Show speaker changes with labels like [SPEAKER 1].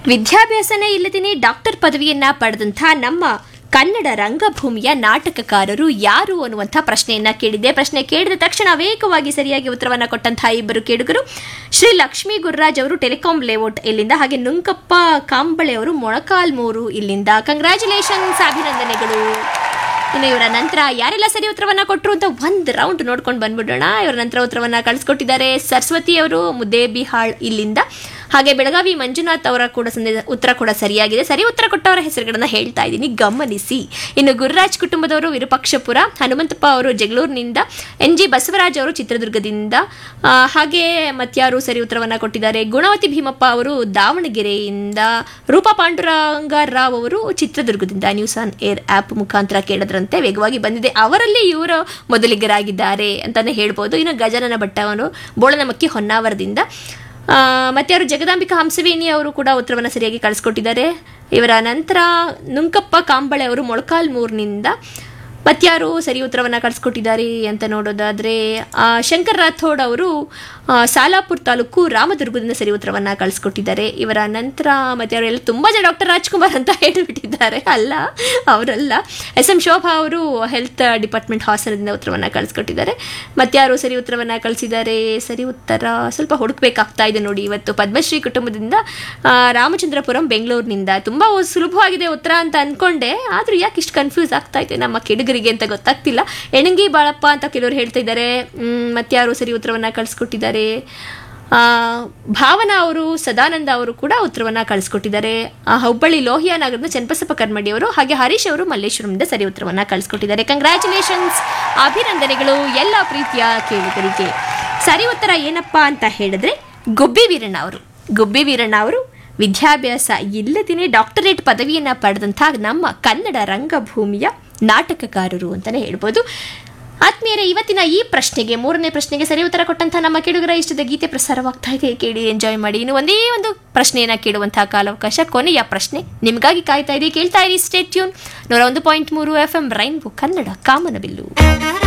[SPEAKER 1] ವಿದ್ಯಾಭ್ಯಾಸನೇ ಇಲ್ಲದೇನೆ ಡಾಕ್ಟರ್ ಪದವಿಯನ್ನ ಪಡೆದಂಥ ನಮ್ಮ ಕನ್ನಡ ರಂಗಭೂಮಿಯ ನಾಟಕಕಾರರು ಯಾರು ಅನ್ನುವಂಥ ಪ್ರಶ್ನೆಯನ್ನ ಕೇಳಿದೆ ಪ್ರಶ್ನೆ ಕೇಳಿದ ತಕ್ಷಣ ವೇಗವಾಗಿ ಸರಿಯಾಗಿ ಉತ್ತರವನ್ನ ಕೊಟ್ಟಂತಹ ಇಬ್ಬರು ಕೇಳುಗರು ಶ್ರೀ ಲಕ್ಷ್ಮೀ ಗುರುರಾಜ್ ಅವರು ಟೆಲಿಕಾಂ ಲೇಔಟ್ ಇಲ್ಲಿಂದ ಹಾಗೆ ನುಂಕಪ್ಪ ಕಾಂಬಳೆ ಅವರು ಮೊಳಕಾಲ್ಮೂರು ಇಲ್ಲಿಂದ ಕಂಗ್ರ್ಯಾಚುಲೇಷನ್ಸ್ ಅಭಿನಂದನೆಗಳು ಇನ್ನು ಇವರ ನಂತರ ಯಾರೆಲ್ಲ ಸರಿ ಉತ್ತರವನ್ನ ಕೊಟ್ಟರು ಅಂತ ಒಂದು ರೌಂಡ್ ನೋಡ್ಕೊಂಡು ಬಂದ್ಬಿಡೋಣ ಇವರ ನಂತರ ಉತ್ತರವನ್ನ ಕಳಿಸ್ಕೊಟ್ಟಿದ್ದಾರೆ ಸರಸ್ವತಿ ಅವರು ಮುದ್ದೇಬಿಹಾಳ್ ಇಲ್ಲಿಂದ ಹಾಗೆ ಬೆಳಗಾವಿ ಮಂಜುನಾಥ್ ಅವರ ಕೂಡ ಸಂದೇಶ ಉತ್ತರ ಕೂಡ ಸರಿಯಾಗಿದೆ ಸರಿ ಉತ್ತರ ಕೊಟ್ಟವರ ಹೆಸರುಗಳನ್ನ ಹೇಳ್ತಾ ಇದ್ದೀನಿ ಗಮನಿಸಿ ಇನ್ನು ಗುರುರಾಜ್ ಕುಟುಂಬದವರು ವಿರೂಪಾಕ್ಷಪುರ ಹನುಮಂತಪ್ಪ ಅವರು ಜಗಳೂರಿನಿಂದ ಎನ್ ಜಿ ಬಸವರಾಜ್ ಅವರು ಚಿತ್ರದುರ್ಗದಿಂದ ಆ, ಹಾಗೆ ಮತ್ಯಾರು ಸರಿ ಉತ್ತರವನ್ನ ಕೊಟ್ಟಿದ್ದಾರೆ ಗುಣವತಿ ಭೀಮಪ್ಪ ಅವರು ದಾವಣಗೆರೆಯಿಂದ ರೂಪಾ ಪಾಂಡುರಂಗ ರಾವ್ ಅವರು ಚಿತ್ರದುರ್ಗದಿಂದ ನ್ಯೂಸ್ ಆನ್ ಏರ್ ಆಪ್ ಮುಖಾಂತರ ಕೇಳಿದ್ರಂತೆ ವೇಗವಾಗಿ ಬಂದಿದೆ ಅವರಲ್ಲಿ ಇವರು ಮೊದಲಿಗರಾಗಿದ್ದಾರೆ ಅಂತಾನೆ ಹೇಳ್ಬೋದು ಇನ್ನು ಗಜಾನನ ಭಟ್ಟ ಅವರು ಬೋಳನಮಕ್ಕಿ ಹೊನ್ನಾವರದಿಂದ ಆ, ಮತ್ತೆ ಅವರು ಜಗದಾಂಬಿಕಾ ಹಂಸವೇಣಿ ಅವರು ಕೂಡ ಉತ್ತರವನ್ನು ಸರಿಯಾಗಿ ಕಳಿಸ್ಕೊಟ್ಟಿದ್ದಾರೆ ಇವರ ನಂತರ ನುಂಕಪ್ಪ ಕಾಂಬಳೆ ಅವರು ಮೊಳಕಾಲ್ಮೂರ್ನಿಂದ ಮತ್ಯಾರು ಸರಿ ಉತ್ತರವನ್ನು ಕಳಿಸ್ಕೊಟ್ಟಿದ್ದಾರೆ ಅಂತ ನೋಡೋದಾದ್ರೆ ಆ, ಶಂಕರ್ ರಾಥೋಡ್ ಅವರು ಆ, ಸಾಲಾಪುರ್ ತಾಲೂಕು ರಾಮದುರ್ಗದಿಂದ ಸರಿ ಉತ್ತರವನ್ನು ಕಳಿಸ್ಕೊಟ್ಟಿದ್ದಾರೆ ಇವರ ನಂತರ ಮತ್ತೆ ಅವರೆಲ್ಲ ತುಂಬ ಜನ ಡಾಕ್ಟರ್ ರಾಜ್ಕುಮಾರ್ ಅಂತ ಹೇಳಿಬಿಟ್ಟಿದ್ದಾರೆ ಅಲ್ಲ ಅವರಲ್ಲ ಎಸ್ ಎಂ ಶೋಭಾ ಅವರು ಹೆಲ್ತ್ ಡಿಪಾರ್ಟ್ಮೆಂಟ್ ಹಾಸನದಿಂದ ಉತ್ತರವನ್ನು ಕಳಿಸ್ಕೊಟ್ಟಿದ್ದಾರೆ ಮತ್ಯಾರು ಸರಿ ಉತ್ತರವನ್ನು ಕಳಿಸಿದ್ದಾರೆ ಸರಿ ಉತ್ತರ ಸ್ವಲ್ಪ ಹುಡುಕ್ಬೇಕಾಗ್ತಾ ಇದೆ ನೋಡಿ ಇವತ್ತು ಪದ್ಮಶ್ರೀ ಕುಟುಂಬದಿಂದ ಆ, ರಾಮಚಂದ್ರಪುರಂ ಬೆಂಗಳೂರಿನಿಂದ ತುಂಬ ಸುಲಭವಾಗಿದೆ ಉತ್ತರ ಅಂತ ಅನ್ಕೊಂಡೆ ಆದ್ರೂ ಯಾಕೆ ಇಷ್ಟು ಕನ್ಫ್ಯೂಸ್ ಆಗ್ತಾ ಇದೆ ನಮ್ಮ ಕೆಡುಗರಿಗೆ ಅಂತ ಗೊತ್ತಾಗ್ತಿಲ್ಲ ಎಣಂಗಿ ಬಾಳಪ್ಪ ಅಂತ ಕೆಲವರು ಹೇಳ್ತಾ ಇದ್ದಾರೆ ಮ್, ಮತ್ಯಾರು ಸರಿ ಉತ್ತರವನ್ನ ಕಳಿಸ್ಕೊಟ್ಟಿದ್ದಾರೆ ಆ, ಭಾವನಾ ಅವರು ಸದಾನಂದ ಅವರು ಕೂಡ ಉತ್ತರವನ್ನ ಕಳಿಸ್ಕೊಟ್ಟಿದ್ದಾರೆ ಆ, ಹುಬ್ಬಳ್ಳಿ ಲೋಹಿಯಾ ನಗರದ ಚನ್ನಬಸಪ್ಪ ಕರ್ಮಡಿ ಅವರು ಹಾಗೆ ಹರೀಶ್ ಅವರು ಮಲ್ಲೇಶ್ವರಂದಿಂದ ಸರಿ ಉತ್ತರವನ್ನ ಕಳಿಸ್ಕೊಟ್ಟಿದ್ದಾರೆ ಕಂಗ್ರ್ಯಾಚುಲೇಷನ್ಸ್ ಅಭಿನಂದನೆಗಳು ಎಲ್ಲ ಪ್ರೀತಿಯ ಕೇಳುಗರಿಗೆ ಸರಿ ಉತ್ತರ ಏನಪ್ಪಾ ಅಂತ ಹೇಳಿದ್ರೆ ಗುಬ್ಬಿ ವೀರಣ್ಣ ಅವರು ಗುಬ್ಬಿ ವೀರಣ್ಣ ಅವರು ವಿದ್ಯಾಭ್ಯಾಸ ಇಲ್ಲದೇನೆ ಡಾಕ್ಟರೇಟ್ ಪದವಿಯನ್ನ ಪಡೆದಂಥ ನಮ್ಮ ಕನ್ನಡ ರಂಗಭೂಮಿಯ ನಾಟಕಕಾರರು ಅಂತಾನೆ ಹೇಳ್ಬೋದು ಆತ್ಮೀಯರೇ ಇವತ್ತಿನ ಈ ಪ್ರಶ್ನೆಗೆ ಮೂರನೇ ಪ್ರಶ್ನೆಗೆ ಸರಿ ಉತ್ತರ ಕೊಟ್ಟಂತಹ ನಮ್ಮ ಕೇಳುಗರ ಇಷ್ಟದ ಗೀತೆ ಪ್ರಸಾರವಾಗ್ತಾ ಇದೆ ಕೇಳಿ ಎಂಜಾಯ್ ಮಾಡಿ ಇನ್ನು ಒಂದೇ ಒಂದು ಪ್ರಶ್ನೆಯನ್ನ ಕೇಳುವಂತಹ ಕಾಲಾವಕಾಶ ಕೊನೆಯ ಪ್ರಶ್ನೆ ನಿಮಗಾಗಿ ಕಾಯ್ತಾ ಇದೆ ಕೇಳ್ತಾ ಇರಿ ಸ್ಟೇಟ್ ಟ್ಯೂನ್ ನೂರ ಒಂದು ಪಾಯಿಂಟ್ ಮೂರು ಎಫ್ ಎಂ ರೈನ್ಬೋ ಕನ್ನಡ ಕಾಮನಬಿಲ್ಲು